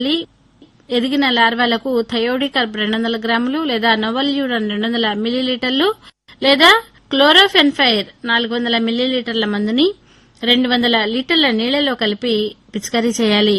తల్లి ఎదిగిన లార్వాలకు థయోడికర్బ్ రెండు వందల గ్రాములు లేదా నోవల్యూరన్ రెండు వందల మిల్లీలీటర్లు లేదా క్లోరోఫెన్ఫైర్ నాలుగు వందల మిల్లీలీటర్ల మందుని రెండు వందల లీటర్ల నీళ్లలో కలిపి పిచికారీ చేయాలి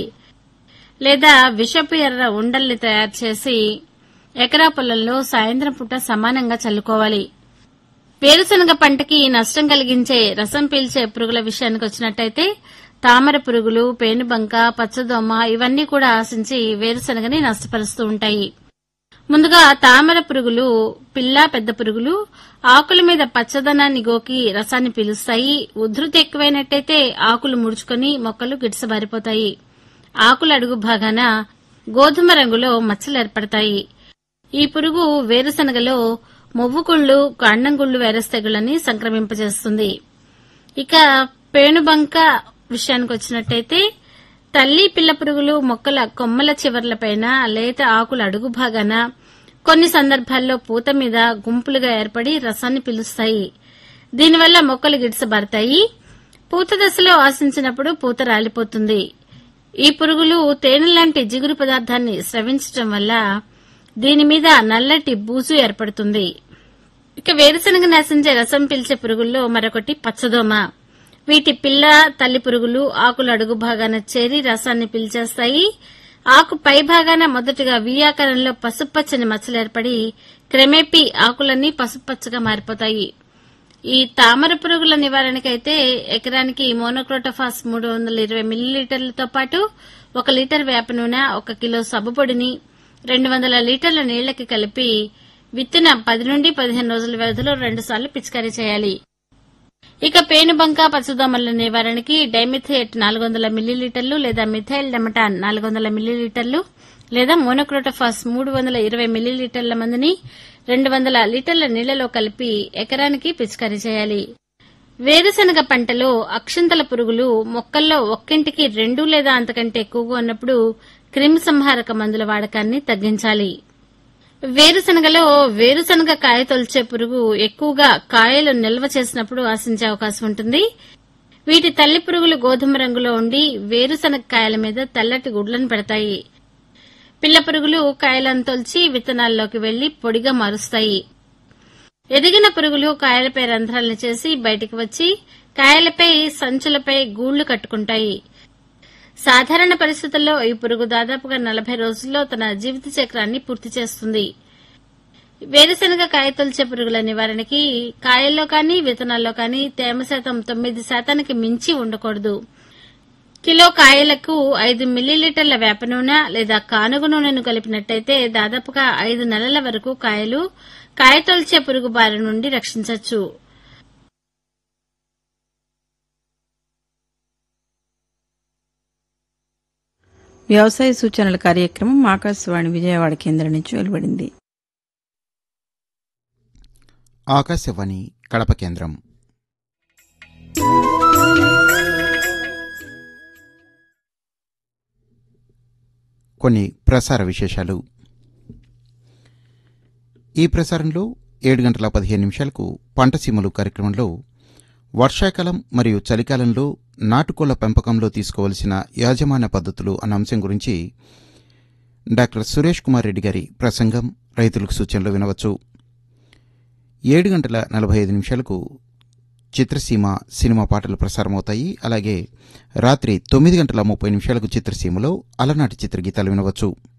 లేదా విషపు ఎర్ర ఉండల్ని తయారు చేసి ఎకరా పొలంలో సాయంత్రం పూట సమానంగా చల్లుకోవాలి వేరుశనగ పంటకి నష్టం కలిగించే రసం పీల్చే పురుగుల విషయానికి వచ్చినట్టయితే తామర పురుగులు పేనుబంక పచ్చదోమ ఇవన్నీ కూడా ఆశించి వేరుశనగని నష్టపరుస్తూ ఉంటాయి ముందుగా తామర పురుగులు పిల్ల పెద్ద పురుగులు ఆకుల మీద పచ్చదనాన్ని గోకి రసాన్ని పీలుస్తాయి ఉధృతి ఎక్కువైనట్టయితే ఆకులు ముడుచుకొని మొక్కలు గిడిసబారిపోతాయి ఆకుల అడుగు భాగాన గోధుమ రంగులో మచ్చలు ఏర్పడతాయి ఈ పురుగు వేరుశనగలో మొవ్వుకుళ్ళు కాండంగుళ్ళు వైరస్ తెగుళ్లని సంక్రమింపజేస్తుంది ఇక పేనుబంక విషయానికి వచ్చినట్టయితే తల్లి పిల్ల పురుగులు మొక్కల కొమ్మల చివర్లపైన లేత ఆకుల అడుగు భాగాన కొన్ని సందర్భాల్లో పూత మీద గుంపులుగా ఏర్పడి రసాన్ని పీలుస్తాయి దీనివల్ల మొక్కలు గిడిసబారతాయి పూత దశలో ఆశించినప్పుడు పూత రాలిపోతుంది ఈ పురుగులు తేనె లాంటి జిగురు పదార్థాన్ని స్రవించటం వల్ల దీని మీద నల్లటి బూజు ఏర్పడుతుంది ఇక వేరుశనగ నాశించే రసం పీల్చే పురుగుల్లో మరొకటి పచ్చదోమ వీటి పిల్ల తల్లి పురుగులు ఆకుల అడుగు భాగాన చేరి రసాన్ని పీల్చేస్తాయి ఆకు పై భాగాన మొదటగా వి ఆకారంలో పసుపచ్చని మచ్చలు ఏర్పడి క్రమేపీ ఆకులన్నీ పసుపచ్చగా మారిపోతాయి ఈ తామర పురుగుల నివారణకైతే ఎకరానికి మోనోక్రోటోఫాస్ మూడు వందల ఇరవై మిల్లీలీటర్లతో పాటు ఒక లీటర్ వేప నూనె ఒక కిలో సబ్బు పొడిని రెండు వందల లీటర్ల నీళ్లకి కలిపి విత్తిన పది నుండి పదిహేను రోజుల వ్యవధిలో రెండుసార్లు పిచికారీ చేయాలి ఇక పేనుబంక పచ్చదోమల నివారణకి డైమిథేట్ నాలుగు వందల మిల్లీలీటర్లు లేదా మిథైల్ డెమటాన్ నాలుగు వందల మిల్లీలీటర్లు లేదా మోనోక్రోటోఫాస్ మూడు వందల ఇరవై మిల్లీలీటర్ల మందుని రెండు వందల లీటర్ల నీళ్లలో కలిపి ఎకరానికి పిచికారీ చేయాలి వేరుశనగ పంటలో అక్షంతల పురుగులు మొక్కల్లో ఒక్కింటికి రెండు లేదా అంతకంటే ఎక్కువగా ఉన్నప్పుడు క్రిమి సంహారక మందుల వాడకాన్ని తగ్గించాలి వేరుశనగలో వేరుశనగ కాయ తొలిచే పురుగు ఎక్కువగా కాయలు నిల్వ చేసినప్పుడు ఆశించే అవకాశం ఉంటుంది వీటి తల్లి పురుగులు గోధుమ రంగులో ఉండి వేరుశనగ కాయల మీద తెల్లటి గుడ్లను పెడతాయి పిల్ల పురుగులు కాయలను తొలిచి విత్తనాల్లోకి వెళ్లి పొడిగా మారుస్తాయి ఎదిగిన పురుగులు కాయలపై రంధ్రాలను చేసి బయటికి వచ్చి కాయలపై సంచులపై గూళ్లు కట్టుకుంటాయి సాధారణ పరిస్థితుల్లో ఈ పురుగు దాదాపుగా నలభై రోజుల్లో తన జీవిత చక్రాన్ని పూర్తి చేస్తుంది వేరుశనగ కాయ తొలిచే పురుగుల నివారణకి కాయల్లో కానీ విత్తనాల్లో కానీ తేమ శాతం తొమ్మిది శాతానికి మించి ఉండకూడదు కిలో కాయలకు ఐదు మిల్లీలీటర్ల వేప నూనె లేదా కానుగ నూనెను కలిపినట్టయితే దాదాపుగా ఐదు నెలల వరకు కాయలు కాయ తొలిచే పురుగు బారి నుండి రక్షించవచ్చు వ్యవసాయ సూచనల కార్యక్రమం ఆకాశవాణి విజయవాడ కేంద్రం నుంచి వెలువడింది ఆకాశవాణి కడప కేంద్రం కొన్ని ప్రసార విశేషాలు ఈ ప్రసారంలో ఏడు గంటల పదిహేను నిమిషాలకు పంటసీమలు కార్యక్రమంలో వర్షాకాలం మరియు చలికాలంలో నాటుకోళ్ల పెంపకంలో తీసుకోవలసిన యాజమాన్య పద్ధతులు అన్న అంశం గురించి డాక్టర్ సురేష్ కుమార్ రెడ్డి గారి ప్రసంగం రైతులకు సూచనలు వినవచ్చు ఏడు గంటల నలభై ఐదు నిమిషాలకు చిత్రసీమ సినిమా పాటలు ప్రసారమవుతాయి అలాగే రాత్రి తొమ్మిది గంటల ముప్పై నిమిషాలకు చిత్రసీమలో అలనాటి చిత్రగీతాలు వినవచ్చు